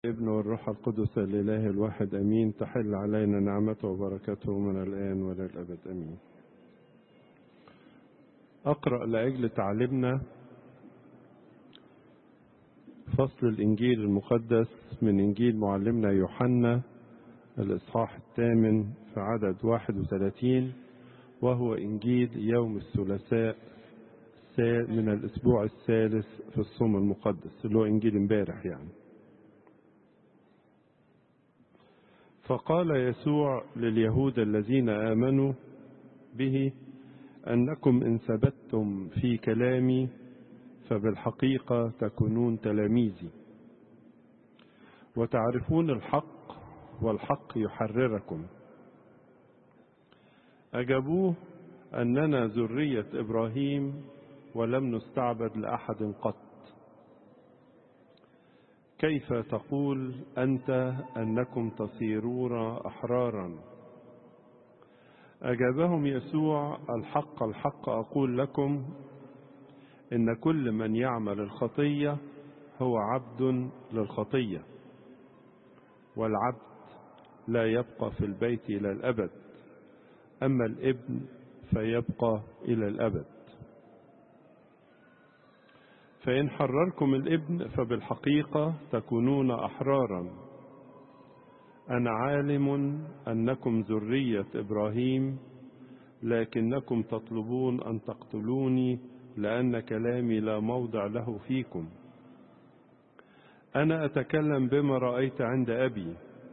ابن والروح القدس الإله الواحد أمين تحل علينا نعمته وبركته من الآن وللأبد أمين أقرأ لأجل تعليمنا فصل الإنجيل المقدس من إنجيل معلمنا يوحنا الإصحاح الثامن في عدد 31 وهو إنجيل يوم الثلاثاء من الأسبوع الثالث في الصوم المقدس اللي هو إنجيل امبارح يعني فقال يسوع لليهود الذين آمنوا به أنكم إن ثبتتم في كلامي فبالحقيقة تكونون تلاميذي وتعرفون الحق والحق يحرركم أجابوه أننا ذرية إبراهيم ولم نستعبد لأحد قط كيف تقول أنت أنكم تصيرون أحرارا أجابهم يسوع الحق الحق أقول لكم إن كل من يعمل الخطية هو عبد للخطية والعبد لا يبقى في البيت إلى الأبد أما الابن فيبقى إلى الأبد فإن حرركم الابن فبالحقيقة تكونون أحرارا أنا عالم أنكم ذرية إبراهيم لكنكم تطلبون أن تقتلوني لأن كلامي لا موضع له فيكم أنا أتكلم بما رأيت عند أبي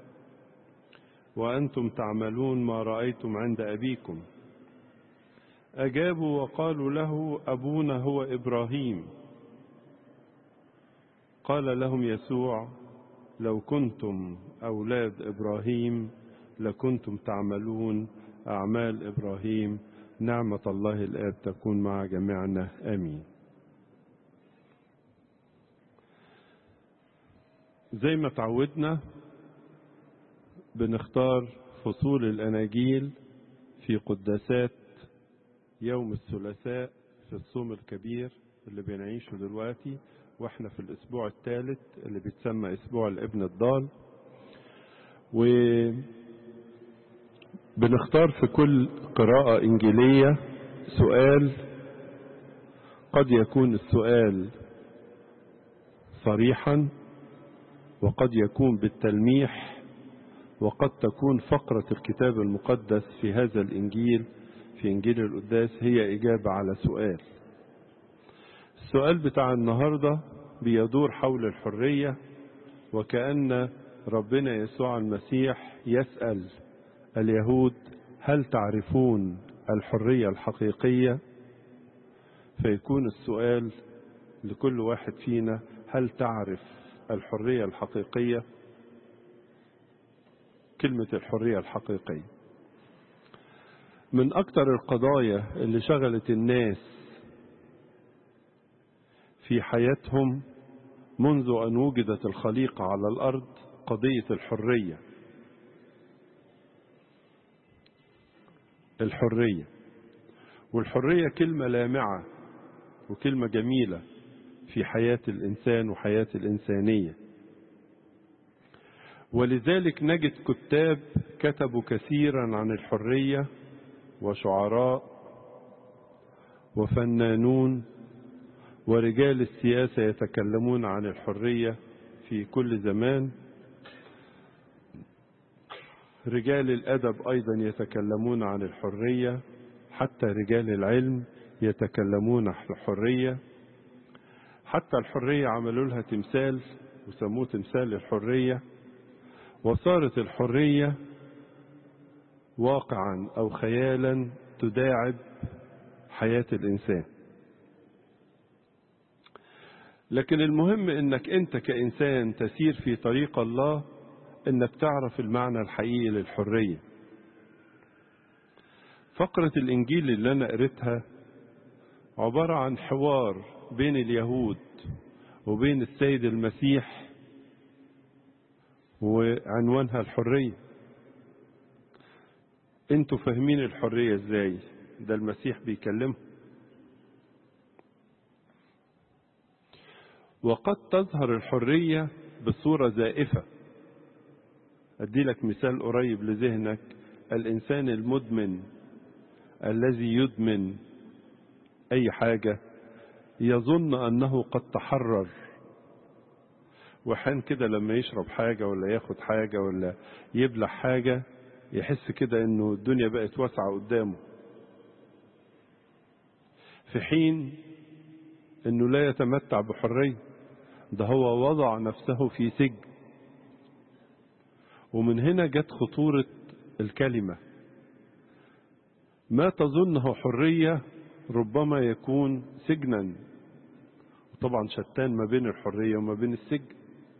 وأنتم تعملون ما رأيتم عند أبيكم أجابوا وقالوا له أبونا هو إبراهيم قال لهم يسوع لو كنتم أولاد إبراهيم لكنتم تعملون أعمال إبراهيم نعمة الله الآب تكون مع جميعنا آمين زي ما تعودنا بنختار فصول الأناجيل في قداسات يوم الثلاثاء في الصوم الكبير اللي بنعيشه دلوقتي واحنا في الاسبوع الثالث اللي بيتسمى اسبوع الابن الضال و بنختار في كل قراءة انجيلية سؤال قد يكون السؤال صريحا وقد يكون بالتلميح وقد تكون فقرة الكتاب المقدس في هذا الانجيل في انجيل القداس هي اجابة على سؤال السؤال بتاع النهاردة بيدور حول الحرية وكأن ربنا يسوع المسيح يسأل اليهود هل تعرفون الحرية الحقيقية فيكون السؤال لكل واحد فينا هل تعرف الحرية الحقيقية كلمة الحرية الحقيقية من أكثر القضايا اللي شغلت الناس في حياتهم منذ أن وجدت الخليقة على الأرض قضية الحرية الحرية والحرية كلمة لامعة وكلمة جميلة في حياة الإنسان وحياة الإنسانية ولذلك نجد كتاب كتبوا كثيرا عن الحرية وشعراء وفنانون ورجال السياسة يتكلمون عن الحرية في كل زمان رجال الأدب أيضا يتكلمون عن الحرية حتى رجال العلم يتكلمون عن الحرية حتى الحرية عملوا لها تمثال وسموه تمثال الحرية وصارت الحرية واقعا أو خيالا تداعب حياة الإنسان لكن المهم انك انت كانسان تسير في طريق الله انك تعرف المعنى الحقيقي للحرية فقرة الانجيل اللي انا قريتها عبارة عن حوار بين اليهود وبين السيد المسيح وعنوانها الحرية انتوا فاهمين الحرية ازاي ده المسيح بيكلمهم وقد تظهر الحرية بصورة زائفة أدي لك مثال قريب لذهنك الإنسان المدمن الذي يدمن أي حاجة يظن أنه قد تحرر وحين كده لما يشرب حاجة ولا ياخد حاجة ولا يبلع حاجة يحس كده انه الدنيا بقت واسعة قدامه في حين انه لا يتمتع بحرية ده هو وضع نفسه في سجن ومن هنا جت خطورة الكلمة ما تظنه حرية ربما يكون سجنا وطبعا شتان ما بين الحرية وما بين السجن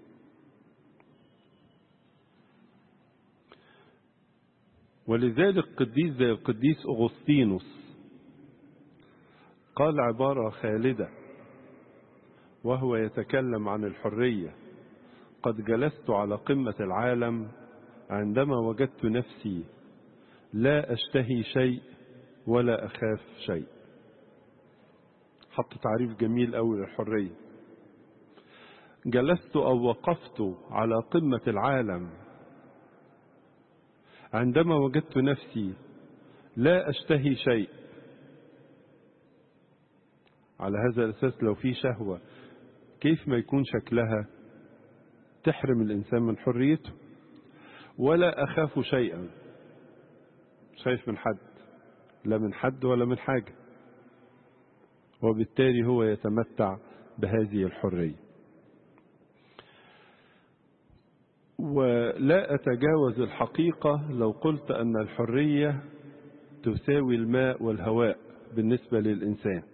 ولذلك قديس زي القديس أغسطينوس قال عبارة خالدة وهو يتكلم عن الحرية قد جلست على قمة العالم عندما وجدت نفسي لا أشتهي شيء ولا أخاف شيء حط تعريف جميل أوي للحرية جلست أو وقفت على قمة العالم عندما وجدت نفسي لا أشتهي شيء على هذا الأساس لو في شهوة كيف ما يكون شكلها تحرم الإنسان من حريته ولا أخاف شيئا خايف من حد لا من حد ولا من حاجة وبالتالي هو يتمتع بهذه الحرية ولا أتجاوز الحقيقة لو قلت أن الحرية تساوي الماء والهواء بالنسبة للإنسان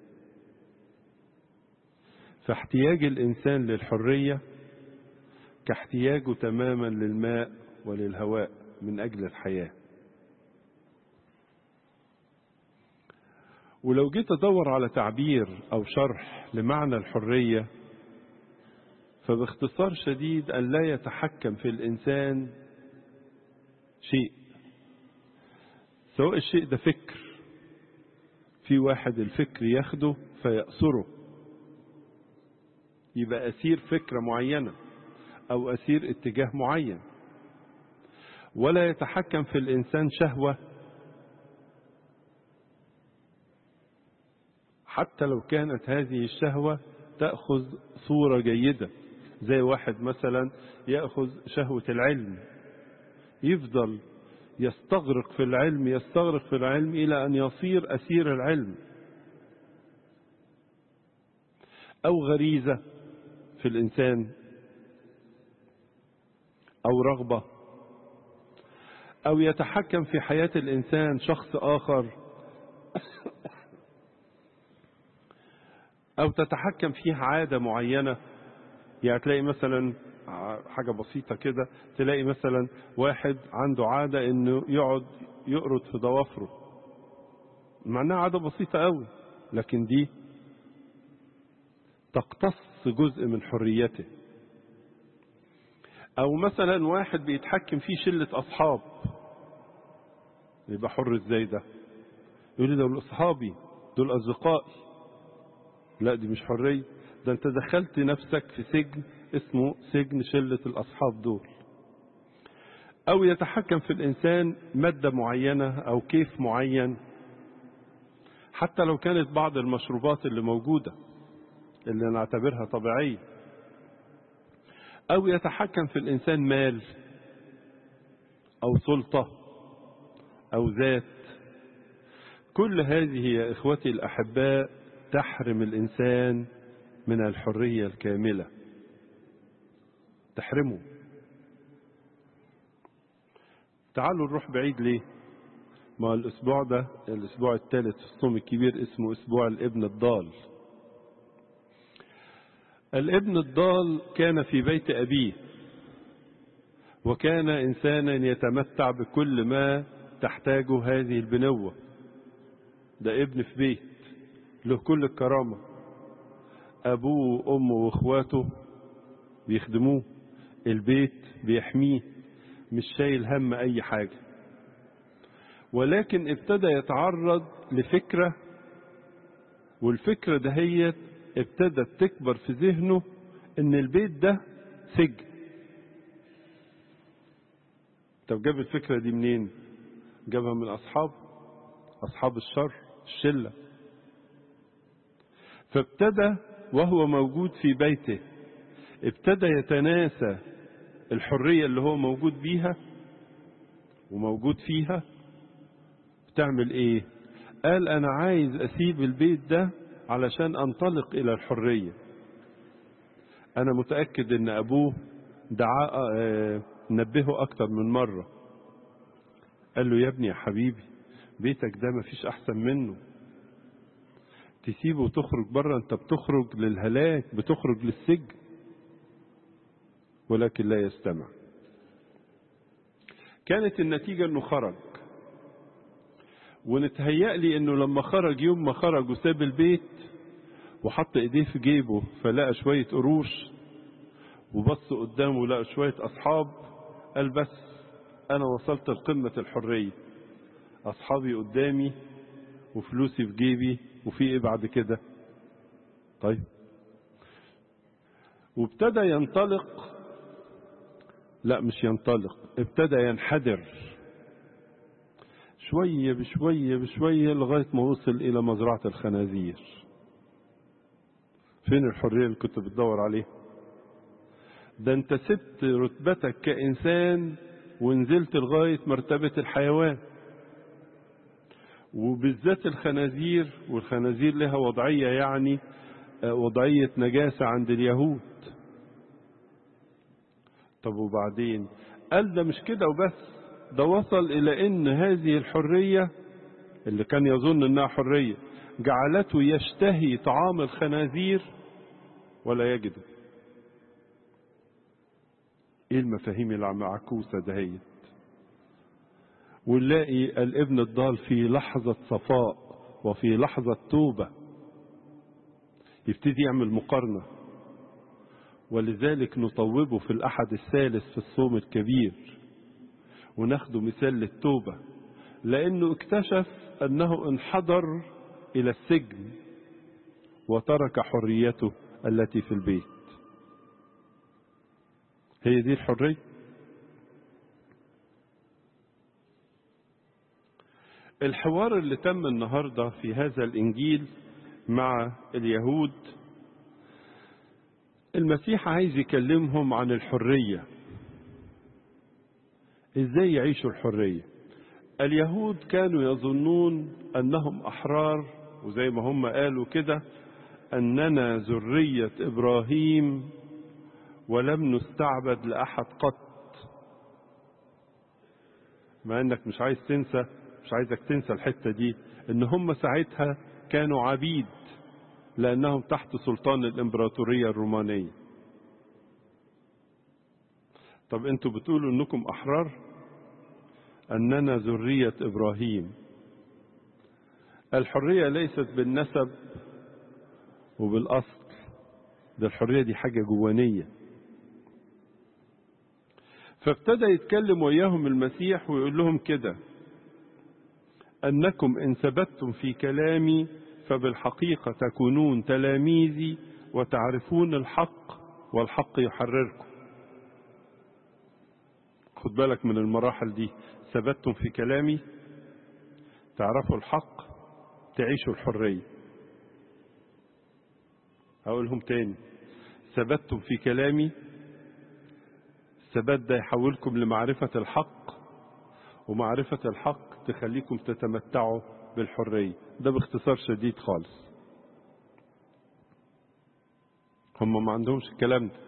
فاحتياج الإنسان للحرية كاحتياجه تماما للماء وللهواء من أجل الحياة ولو جيت أدور على تعبير أو شرح لمعنى الحرية فباختصار شديد أن لا يتحكم في الإنسان شيء سواء الشيء ده فكر في واحد الفكر ياخده فيأسره يبقى أسير فكرة معينة أو أسير اتجاه معين ولا يتحكم في الإنسان شهوة حتى لو كانت هذه الشهوة تأخذ صورة جيدة زي واحد مثلا يأخذ شهوة العلم يفضل يستغرق في العلم يستغرق في العلم إلى أن يصير أسير العلم أو غريزة في الإنسان أو رغبة أو يتحكم في حياة الإنسان شخص آخر أو تتحكم فيها عادة معينة يعني تلاقي مثلا حاجة بسيطة كده تلاقي مثلا واحد عنده عادة انه يقعد يقرض في ضوافره معناها عادة بسيطة قوي لكن دي تقتص جزء من حريته او مثلا واحد بيتحكم فيه شلة اصحاب يبقى حر ازاي ده يقول لي دول اصحابي دول اصدقائي لا دي مش حرية ده انت دخلت نفسك في سجن اسمه سجن شلة الأصحاب دول أو يتحكم في الإنسان مادة معينة أو كيف معين حتى لو كانت بعض المشروبات اللي موجودة اللي نعتبرها طبيعية أو يتحكم في الإنسان مال أو سلطة أو ذات كل هذه يا إخوتي الأحباء تحرم الإنسان من الحرية الكاملة تحرمه تعالوا نروح بعيد ليه ما الأسبوع ده الأسبوع الثالث في الصوم الكبير اسمه أسبوع الابن الضال الابن الضال كان في بيت أبيه وكان إنسانا يتمتع بكل ما تحتاجه هذه البنوة ده ابن في بيت له كل الكرامة أبوه وأمه وإخواته بيخدموه البيت بيحميه مش شايل هم أي حاجة ولكن ابتدى يتعرض لفكرة والفكرة دهيت ابتدت تكبر في ذهنه ان البيت ده سجن طب جاب الفكرة دي منين جابها من أصحاب أصحاب الشر الشلة فابتدى وهو موجود في بيته ابتدى يتناسى الحرية اللي هو موجود بيها وموجود فيها بتعمل ايه قال انا عايز اسيب البيت ده علشان انطلق الى الحرية انا متأكد ان ابوه دعا آه نبهه اكتر من مرة قال له يا ابني يا حبيبي بيتك ده مفيش احسن منه تسيبه وتخرج بره انت بتخرج للهلاك بتخرج للسجن ولكن لا يستمع كانت النتيجة انه خرج ونتهيأ لي انه لما خرج يوم ما خرج وساب البيت وحط ايديه في جيبه فلقى شوية قروش وبص قدامه لقى شوية اصحاب قال بس انا وصلت لقمة الحرية اصحابي قدامي وفلوسي في جيبي وفي ايه بعد كده طيب وابتدى ينطلق لا مش ينطلق ابتدى ينحدر شوية بشوية بشوية لغاية ما وصل إلى مزرعة الخنازير فين الحرية اللي كنت بتدور عليها ده انت سبت رتبتك كإنسان ونزلت لغاية مرتبة الحيوان وبالذات الخنازير والخنازير لها وضعية يعني وضعية نجاسة عند اليهود طب وبعدين قال ده مش كده وبس ده وصل إلى أن هذه الحرية اللي كان يظن أنها حرية جعلته يشتهي طعام الخنازير ولا يجده ايه المفاهيم المعكوسة دهيت ونلاقي الابن الضال في لحظة صفاء وفي لحظة توبة يبتدي يعمل مقارنة ولذلك نطوبه في الأحد الثالث في الصوم الكبير وناخده مثال للتوبة لأنه اكتشف أنه انحدر إلى السجن وترك حريته التي في البيت هي دي الحرية الحوار اللي تم النهاردة في هذا الإنجيل مع اليهود المسيح عايز يكلمهم عن الحرية ازاي يعيشوا الحرية اليهود كانوا يظنون انهم احرار وزي ما هم قالوا كده اننا ذرية ابراهيم ولم نستعبد لاحد قط مع انك مش عايز تنسى مش عايزك تنسى الحتة دي ان هم ساعتها كانوا عبيد لانهم تحت سلطان الامبراطورية الرومانية طب انتوا بتقولوا انكم احرار اننا ذرية ابراهيم الحرية ليست بالنسب وبالاصل ده الحرية دي حاجة جوانية فابتدى يتكلم وياهم المسيح ويقول لهم كده انكم ان ثبتتم في كلامي فبالحقيقة تكونون تلاميذي وتعرفون الحق والحق يحرركم خد بالك من المراحل دي ثبتتم في كلامي تعرفوا الحق تعيشوا الحرية هقولهم تاني ثبتتم في كلامي الثبات ده يحولكم لمعرفة الحق ومعرفة الحق تخليكم تتمتعوا بالحرية ده باختصار شديد خالص هم ما عندهمش الكلام ده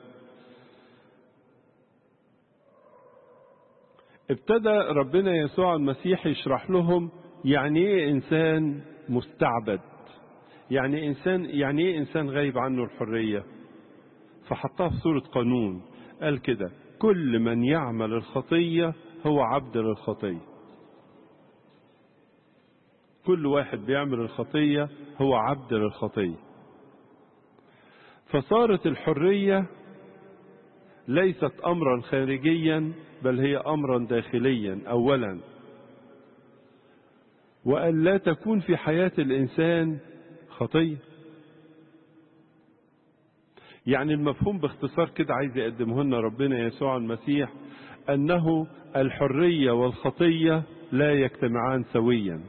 ابتدى ربنا يسوع المسيح يشرح لهم يعني ايه انسان مستعبد يعني انسان يعني ايه انسان غايب عنه الحريه فحطها في صوره قانون قال كده كل من يعمل الخطيه هو عبد للخطيه كل واحد بيعمل الخطيه هو عبد للخطيه فصارت الحريه ليست امرا خارجيا بل هي امرا داخليا اولا وان لا تكون في حياه الانسان خطيه يعني المفهوم باختصار كده عايز يقدمه لنا ربنا يسوع المسيح أنه الحرية والخطية لا يجتمعان سويا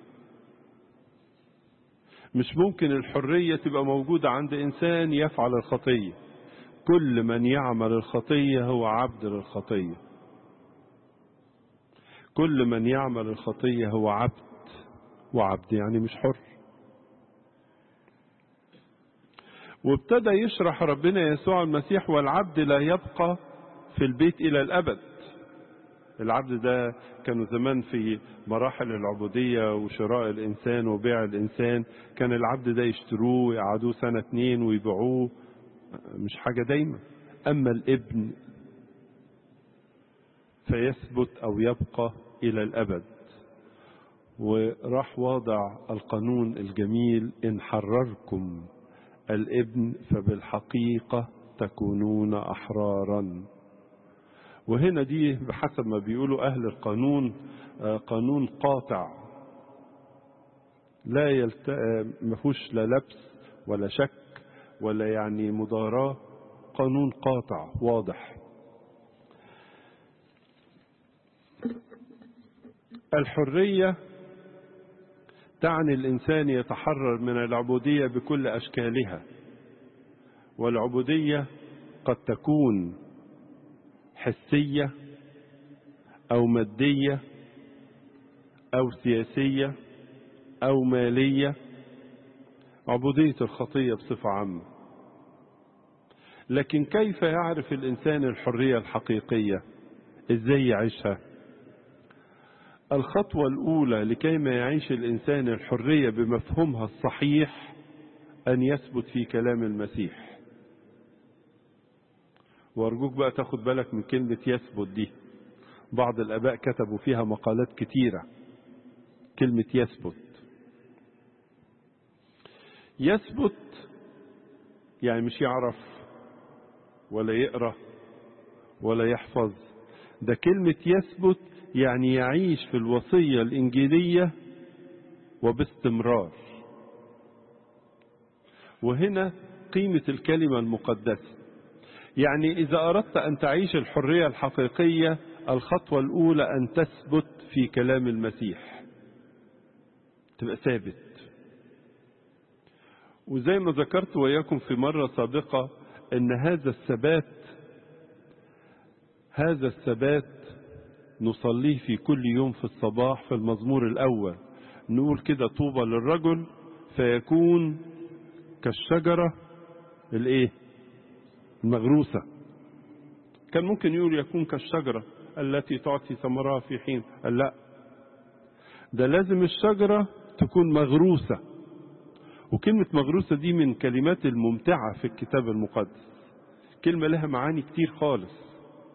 مش ممكن الحرية تبقى موجودة عند إنسان يفعل الخطية كل من يعمل الخطية هو عبد للخطية كل من يعمل الخطية هو عبد وعبد يعني مش حر وابتدى يشرح ربنا يسوع المسيح والعبد لا يبقى في البيت إلى الأبد العبد ده كانوا زمان في مراحل العبودية وشراء الإنسان وبيع الإنسان كان العبد ده يشتروه ويقعدوه سنة اتنين ويبيعوه مش حاجة دايما أما الابن فيثبت أو يبقى إلى الأبد وراح واضع القانون الجميل إن حرركم الابن فبالحقيقة تكونون أحرارا وهنا دي بحسب ما بيقولوا أهل القانون قانون قاطع لا يلت... ما فيهوش لا لبس ولا شك ولا يعني مضاراة قانون قاطع واضح الحرية تعني الإنسان يتحرر من العبودية بكل أشكالها والعبودية قد تكون حسية أو مادية أو سياسية أو مالية عبودية الخطية بصفة عامة لكن كيف يعرف الإنسان الحرية الحقيقية إزاي يعيشها الخطوة الأولى لكي ما يعيش الإنسان الحرية بمفهومها الصحيح أن يثبت في كلام المسيح وأرجوك بقى تاخد بالك من كلمة يثبت دي بعض الآباء كتبوا فيها مقالات كتيرة كلمة يثبت يثبت يعني مش يعرف ولا يقرأ ولا يحفظ ده كلمة يثبت يعني يعيش في الوصية الإنجيلية وباستمرار وهنا قيمة الكلمة المقدسة يعني إذا أردت أن تعيش الحرية الحقيقية الخطوة الأولى أن تثبت في كلام المسيح تبقى ثابت وزي ما ذكرت وياكم في مرة سابقة أن هذا الثبات هذا الثبات نصليه في كل يوم في الصباح في المزمور الأول نقول كده طوبى للرجل فيكون كالشجرة الايه المغروسة كان ممكن يقول يكون كالشجرة التي تعطي ثمرها في حين قال لا ده لازم الشجرة تكون مغروسة وكلمة مغروسة دي من كلمات الممتعة في الكتاب المقدس كلمة لها معاني كتير خالص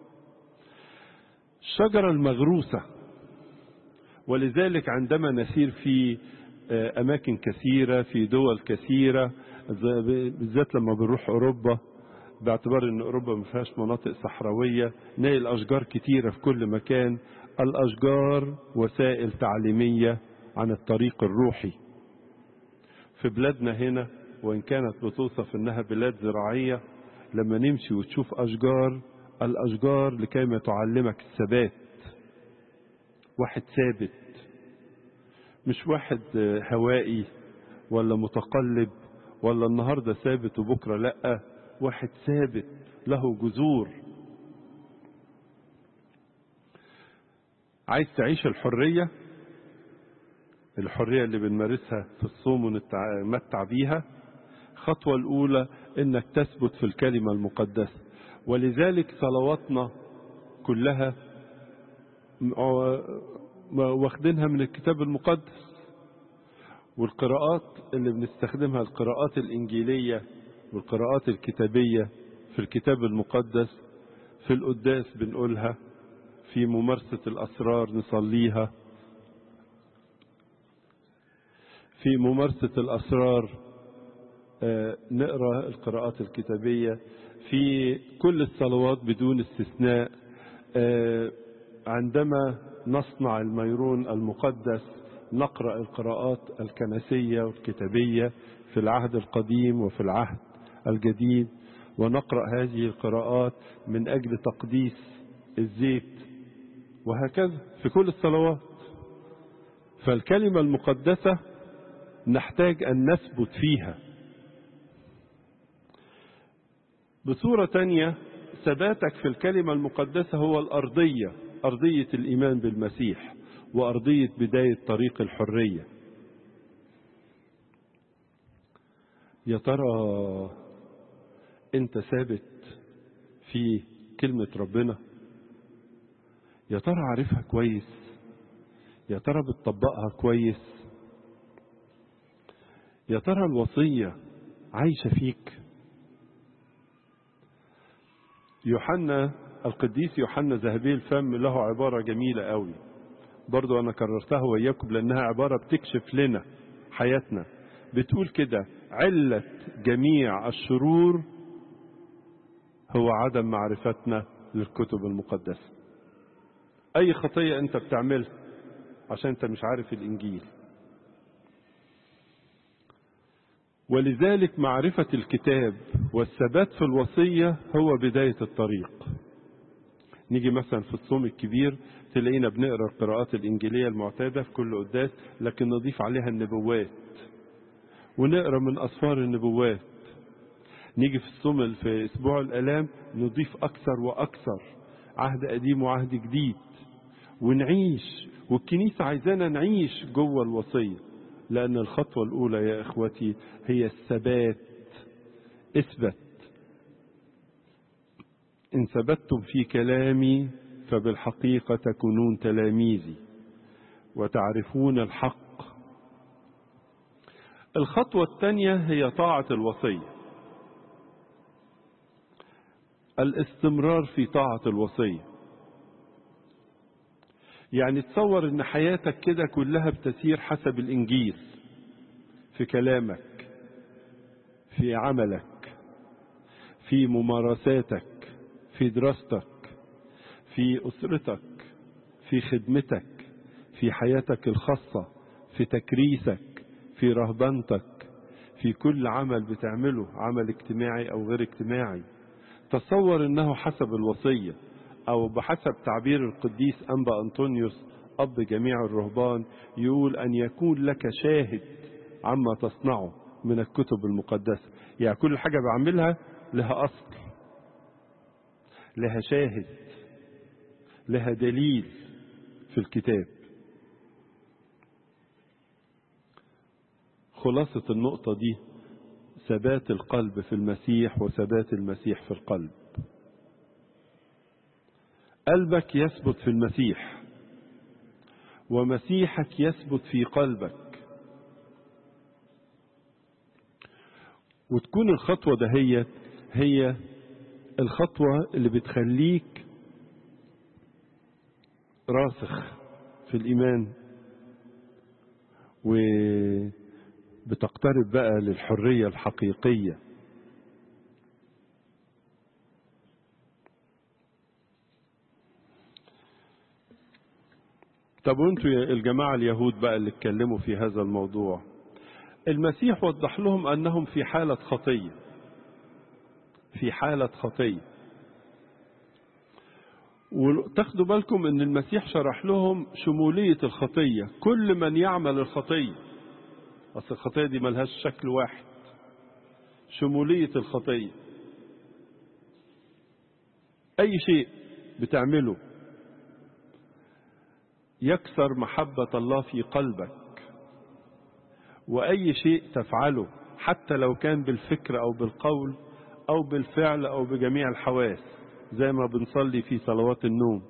الشجرة المغروسة ولذلك عندما نسير في أماكن كثيرة في دول كثيرة بالذات لما بنروح أوروبا باعتبار أن أوروبا ما فيهاش مناطق صحراوية نلاقي الأشجار كتيرة في كل مكان الأشجار وسائل تعليمية عن الطريق الروحي في بلادنا هنا وإن كانت بتوصف أنها بلاد زراعية لما نمشي وتشوف أشجار الأشجار لكيما تعلمك الثبات واحد ثابت مش واحد هوائي ولا متقلب ولا النهاردة ثابت وبكرة لأ واحد ثابت له جذور عايز تعيش الحرية الحرية اللي بنمارسها في الصوم ونتمتع بيها الخطوة الأولى إنك تثبت في الكلمة المقدسة ولذلك صلواتنا كلها واخدينها من الكتاب المقدس والقراءات اللي بنستخدمها القراءات الإنجيلية والقراءات الكتابية في الكتاب المقدس في القداس بنقولها في ممارسة الأسرار نصليها في ممارسة الأسرار نقرأ القراءات الكتابية في كل الصلوات بدون استثناء عندما نصنع الميرون المقدس نقرأ القراءات الكنسية والكتابية في العهد القديم وفي العهد الجديد ونقرأ هذه القراءات من أجل تقديس الزيت وهكذا في كل الصلوات فالكلمة المقدسة نحتاج أن نثبت فيها بصورة تانية ثباتك في الكلمة المقدسة هو الأرضية أرضية الإيمان بالمسيح وأرضية بداية طريق الحرية يا ترى أنت ثابت في كلمة ربنا يا ترى عارفها كويس يا ترى بتطبقها كويس يا ترى الوصية عايشة فيك يوحنا القديس يوحنا ذهبي الفم له عبارة جميلة قوي برضو أنا كررتها وإياكم لأنها عبارة بتكشف لنا حياتنا بتقول كده علة جميع الشرور هو عدم معرفتنا للكتب المقدسة أي خطية أنت بتعملها عشان أنت مش عارف الإنجيل ولذلك معرفة الكتاب والثبات في الوصية هو بداية الطريق نيجي مثلا في الصوم الكبير تلاقينا بنقرا القراءات الإنجيلية المعتادة في كل قداس لكن نضيف عليها النبوات ونقرا من أسفار النبوات نيجي في الصوم في أسبوع الآلام نضيف أكثر وأكثر عهد قديم وعهد جديد ونعيش والكنيسة عايزانا نعيش جوه الوصية لأن الخطوة الأولى يا إخوتي هي الثبات اثبت إن ثبتتم في كلامي فبالحقيقة تكونون تلاميذي وتعرفون الحق الخطوة الثانية هي طاعة الوصية الاستمرار في طاعة الوصية يعني تصور ان حياتك كده كلها بتسير حسب الانجيل في كلامك في عملك في ممارساتك في دراستك في اسرتك في خدمتك في حياتك الخاصه في تكريسك في رهبنتك في كل عمل بتعمله عمل اجتماعي او غير اجتماعي تصور انه حسب الوصيه أو بحسب تعبير القديس أنبا أنطونيوس أب جميع الرهبان يقول أن يكون لك شاهد عما تصنعه من الكتب المقدسة يعني كل حاجة بعملها لها أصل لها شاهد لها دليل في الكتاب خلاصة النقطة دي ثبات القلب في المسيح وثبات المسيح في القلب قلبك يثبت في المسيح ومسيحك يثبت في قلبك وتكون الخطوة دهيت هي الخطوة اللي بتخليك راسخ في الإيمان وبتقترب بقى للحرية الحقيقية طب وانتوا يا الجماعة اليهود بقى اللي اتكلموا في هذا الموضوع المسيح وضح لهم أنهم في حالة خطية في حالة خطية وتاخدوا بالكم ان المسيح شرح لهم شمولية الخطية كل من يعمل الخطية اصل الخطية دي ملهاش شكل واحد شمولية الخطية اي شيء بتعمله يكسر محبة الله في قلبك وأي شيء تفعله حتى لو كان بالفكر أو بالقول أو بالفعل أو بجميع الحواس زي ما بنصلي في صلوات النوم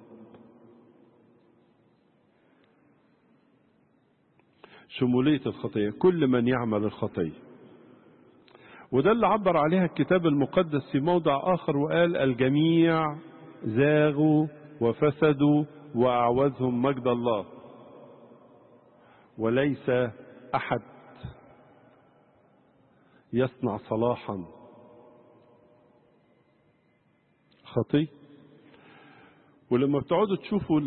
شمولية الخطية كل من يعمل الخطية وده اللي عبر عليها الكتاب المقدس في موضع آخر وقال الجميع زاغوا وفسدوا وأعوزهم مجد الله وليس أحد يصنع صلاحا خطي ولما بتقعدوا تشوفوا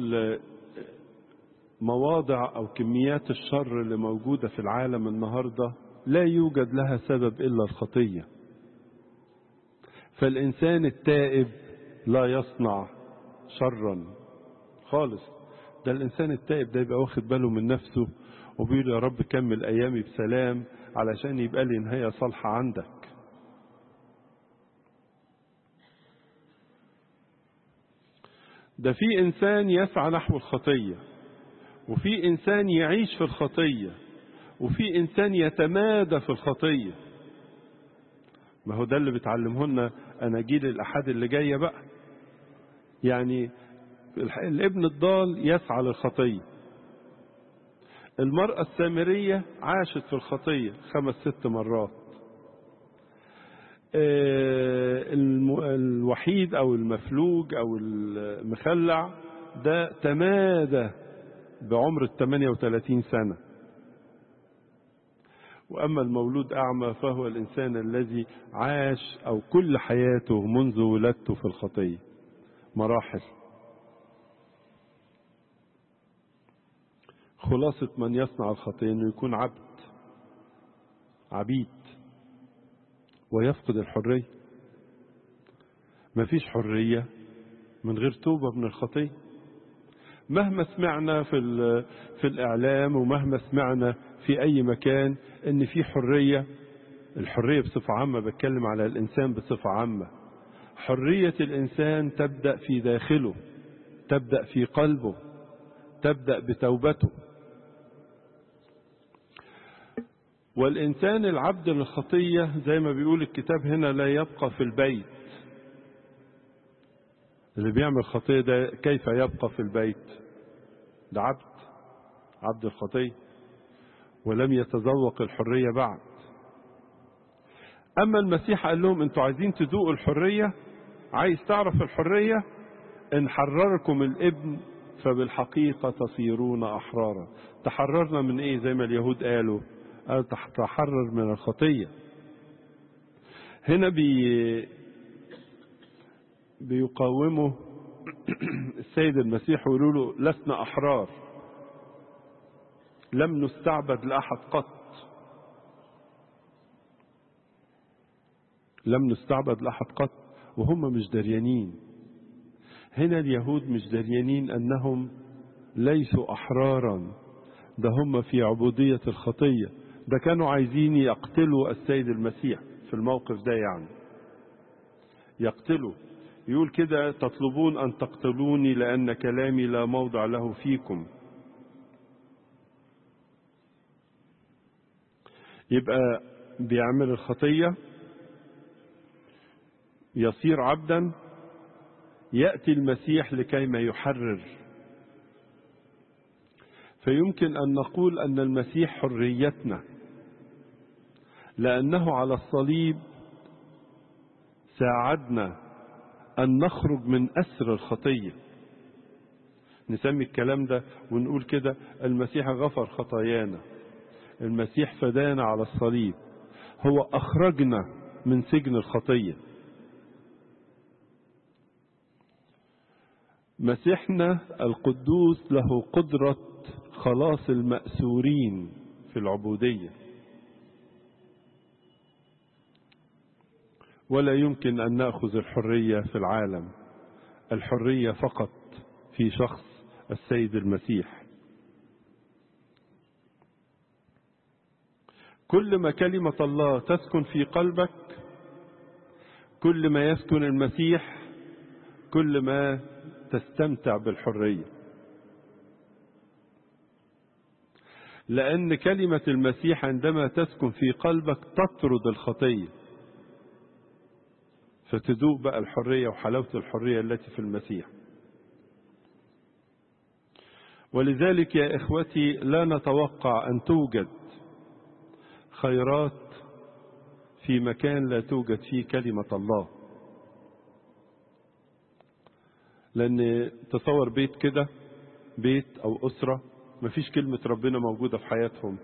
مواضع أو كميات الشر اللي موجودة في العالم النهاردة لا يوجد لها سبب إلا الخطية فالإنسان التائب لا يصنع شرا خالص ده الإنسان التائب ده يبقى واخد باله من نفسه وبيقول يا رب كمل أيامي بسلام علشان يبقى لي نهاية صالحة عندك ده في إنسان يسعى نحو الخطية وفي إنسان يعيش في الخطية وفي إنسان يتمادى في الخطية ما هو ده اللي بتعلمه لنا أناجيل الأحد اللي جاية بقى يعني الابن الضال يسعى للخطية المرأة السامرية عاشت في الخطية خمس ست مرات الوحيد أو المفلوج أو المخلع ده تمادى بعمر ال 38 سنة وأما المولود أعمى فهو الإنسان الذي عاش أو كل حياته منذ ولادته في الخطية مراحل خلاصة من يصنع الخطية أنه يكون عبد عبيد ويفقد الحرية مفيش حرية من غير توبة من الخطية مهما سمعنا في, في الإعلام ومهما سمعنا في أي مكان أن في حرية الحرية بصفة عامة بتكلم على الإنسان بصفة عامة حرية الإنسان تبدأ في داخله تبدأ في قلبه تبدأ بتوبته والإنسان العبد للخطية زي ما بيقول الكتاب هنا لا يبقى في البيت اللي بيعمل خطية ده كيف يبقى في البيت ده عبد عبد الخطية ولم يتذوق الحرية بعد أما المسيح قال لهم أنتوا عايزين تذوقوا الحرية عايز تعرف الحرية إن حرركم الابن فبالحقيقة تصيرون أحرارا تحررنا من إيه زي ما اليهود قالوا قال تحرر من الخطية هنا بي بيقاوموا السيد المسيح ويقولوا له لسنا أحرار لم نستعبد لأحد قط لم نستعبد لأحد قط وهم مش دريانين هنا اليهود مش دريانين أنهم ليسوا أحرارا ده هم في عبودية الخطية ده كانوا عايزين يقتلوا السيد المسيح في الموقف ده يعني يقتلوا يقول كده تطلبون أن تقتلوني لأن كلامي لا موضع له فيكم يبقى بيعمل الخطية يصير عبدا يأتي المسيح لكيما يحرر فيمكن أن نقول أن المسيح حريتنا لأنه على الصليب ساعدنا أن نخرج من أسر الخطية نسمي الكلام ده ونقول كده المسيح غفر خطايانا المسيح فدانا على الصليب هو أخرجنا من سجن الخطية مسيحنا القدوس له قدرة خلاص المأسورين في العبودية ولا يمكن أن نأخذ الحرية في العالم الحرية فقط في شخص السيد المسيح كل ما كلمة الله تسكن في قلبك كل ما يسكن المسيح كل ما تستمتع بالحرية لأن كلمة المسيح عندما تسكن في قلبك تطرد الخطية فتذوق بقى الحرية وحلاوة الحرية التي في المسيح ولذلك يا إخوتي لا نتوقع أن توجد خيرات في مكان لا توجد فيه كلمة الله لأن تصور بيت كده بيت أو أسرة مفيش كلمة ربنا موجودة في حياتهم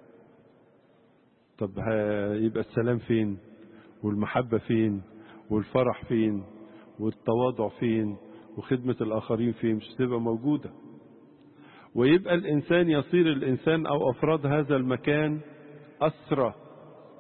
طب يبقى السلام فين والمحبة فين والفرح فين والتواضع فين وخدمة الآخرين فين مش تبقى موجودة ويبقى الإنسان يصير الإنسان أو أفراد هذا المكان أسرى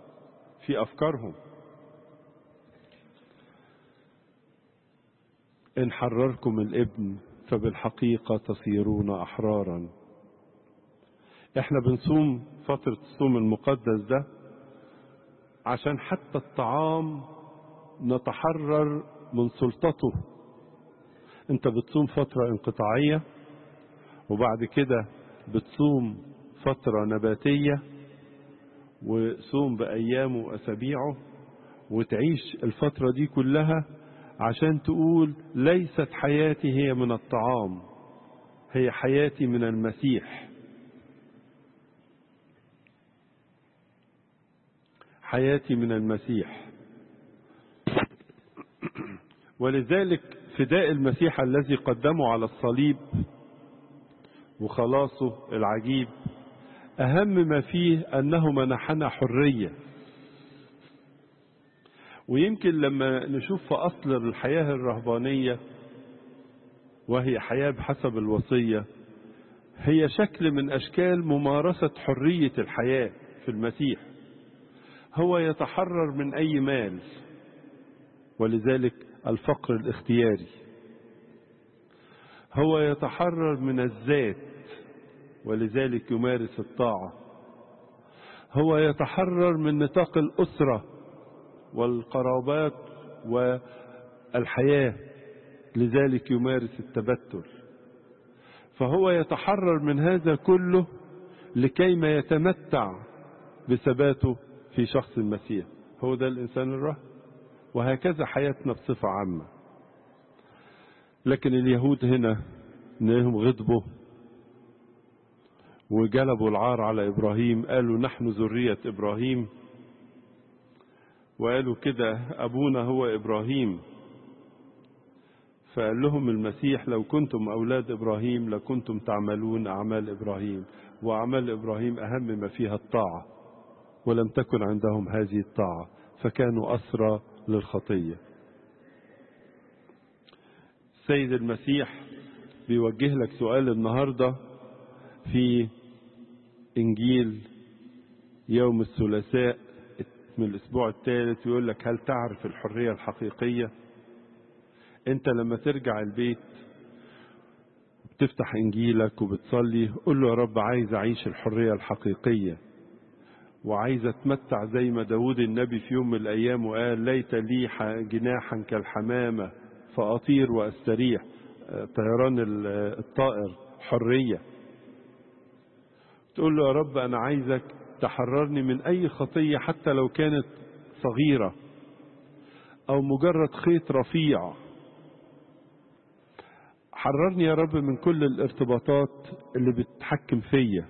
في أفكارهم إن حرركم الابن فبالحقيقة تصيرون أحرارا احنا بنصوم فترة الصوم المقدس ده عشان حتى الطعام نتحرر من سلطته انت بتصوم فترة انقطاعية وبعد كده بتصوم فترة نباتية وصوم بأيامه وأسابيعه وتعيش الفترة دي كلها عشان تقول ليست حياتي هي من الطعام هي حياتي من المسيح حياتي من المسيح ولذلك فداء المسيح الذي قدمه على الصليب وخلاصه العجيب أهم ما فيه أنه منحنا حرية ويمكن لما نشوف في أصل الحياة الرهبانية وهي حياة بحسب الوصية هي شكل من أشكال ممارسة حرية الحياة في المسيح هو يتحرر من أي مال ولذلك الفقر الاختياري هو يتحرر من الذات ولذلك يمارس الطاعة هو يتحرر من نطاق الأسرة والقرابات والحياة لذلك يمارس التبتل فهو يتحرر من هذا كله لكيما يتمتع بثباته في شخص المسيح هو ده الإنسان الرهب وهكذا حياتنا بصفة عامة لكن اليهود هنا انهم غضبوا وجلبوا العار على ابراهيم قالوا نحن ذرية ابراهيم وقالوا كده ابونا هو ابراهيم فقال لهم المسيح لو كنتم اولاد ابراهيم لكنتم تعملون اعمال ابراهيم واعمال ابراهيم اهم ما فيها الطاعه ولم تكن عندهم هذه الطاعه فكانوا اسرى للخطيه السيد المسيح بيوجه لك سؤال النهارده في انجيل يوم الثلاثاء من الاسبوع الثالث ويقول لك هل تعرف الحريه الحقيقيه انت لما ترجع البيت بتفتح انجيلك وبتصلي قول له يا رب عايز اعيش الحريه الحقيقيه وعايز اتمتع زي ما داود النبي في يوم من الايام وقال ليت لي جناحا كالحمامه فاطير واستريح طيران الطائر حريه تقول له يا رب انا عايزك تحررني من اي خطيه حتى لو كانت صغيره او مجرد خيط رفيع حررني يا رب من كل الارتباطات اللي بتتحكم فيا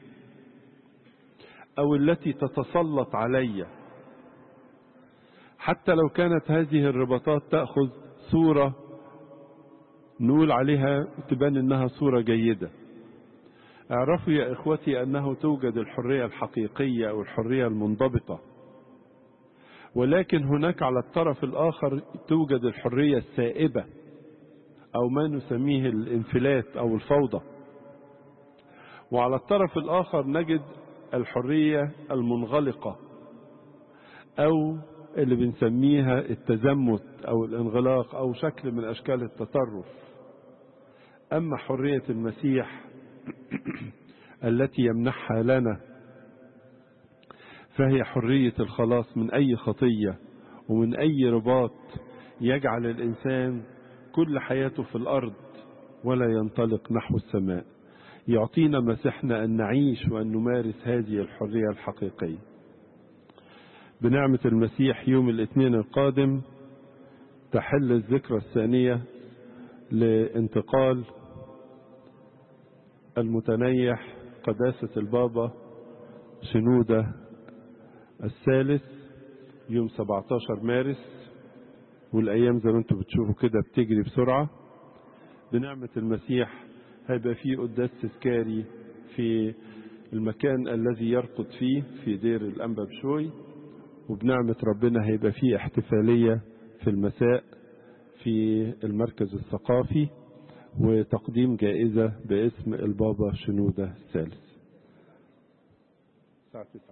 او التي تتسلط علي حتى لو كانت هذه الرباطات تاخذ صوره نقول عليها تبان انها صوره جيده اعرفوا يا اخوتي انه توجد الحريه الحقيقيه او الحريه المنضبطه ولكن هناك على الطرف الاخر توجد الحريه السائبه او ما نسميه الانفلات او الفوضى وعلى الطرف الاخر نجد الحريه المنغلقه او اللي بنسميها التزمت او الانغلاق او شكل من اشكال التطرف اما حريه المسيح التي يمنحها لنا فهي حريه الخلاص من اي خطيه ومن اي رباط يجعل الانسان كل حياته في الارض ولا ينطلق نحو السماء يعطينا مسيحنا ان نعيش وان نمارس هذه الحريه الحقيقيه بنعمه المسيح يوم الاثنين القادم تحل الذكرى الثانيه لانتقال المتنيح قداسة البابا شنودة الثالث يوم 17 مارس والأيام زي ما انتم بتشوفوا كده بتجري بسرعة بنعمة المسيح هيبقى فيه قداس تذكاري في المكان الذي يرقد فيه في دير الأنبا بشوي وبنعمة ربنا هيبقى فيه احتفالية في المساء في المركز الثقافي وتقديم جائزة باسم البابا شنودة الثالث الساعة 9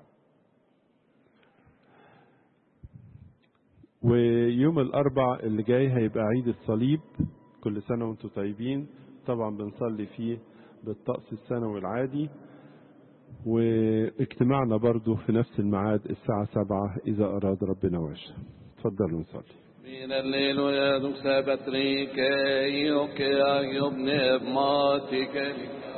ويوم الأربع اللي جاي هيبقى عيد الصليب كل سنة وانتم طيبين طبعا بنصلي فيه بالطقس السنوي العادي واجتماعنا برضو في نفس الميعاد الساعة سبعة إذا أراد ربنا واشاء تفضلوا نصلي من الليل يا دوك سبت ريكي يوكي أيوب نبماتك